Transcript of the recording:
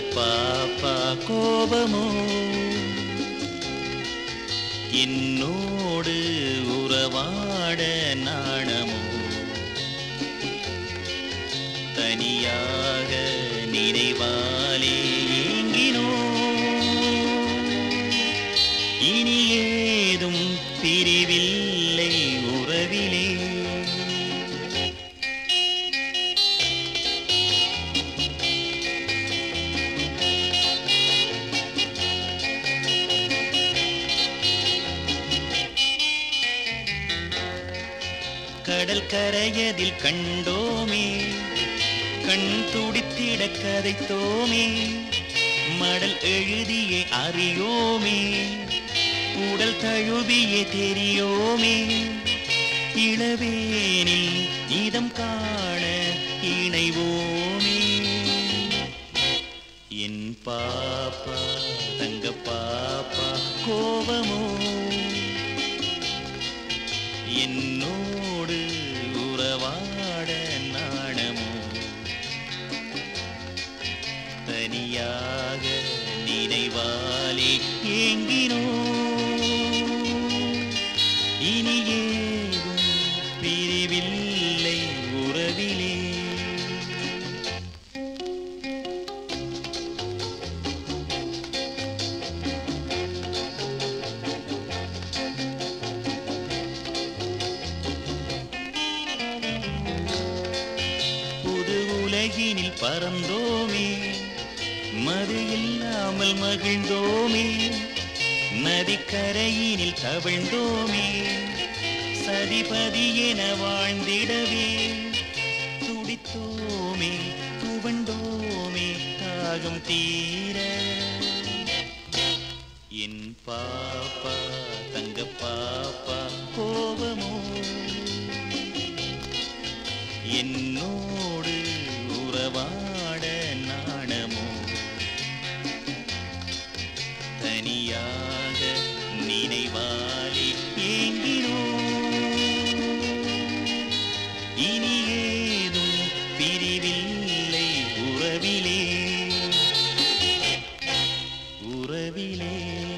பாப்பா கோபமோ என்னோடு உறவாட நாணமோ தனியாக நினைவாலே ஏங்கினோ இனி ஏதும் பிரிவில்லை உறவிலே கடல் கரையதில் கண்டோமே கண் துடித்திட கதைத்தோமே மடல் எழுதியே அறியோமே உடல் தழுவியே தெரியோமே இளவேனில் இதம் காண இணைவோமே என் பாப்பா தங்க பாப்பா கோபமோ என்னோடு உறவாட நாணமோ தனியாக நினைவாலே ஏங்கினோ இனி ஏதும் பிரிவில்லை உறவிலே புது உலகினில் பறந்தோமே மது இல்லாமல் மகிழ்ந்தோமே நதிக்கரையினில் தவிழ்ந்தோமே சதிபதி என வாழ்ந்திடவே துடித்தோமே துவண்டோமே தாகம் தீர என் பாப்பா தங்க பாப்பா கோபமோ என்னோடு உறவாட நாணமோ தனியாக நினைவாலே ஏங்கினோ இனி ஏதும் பிரிவில்லை உறவிலே உறவிலே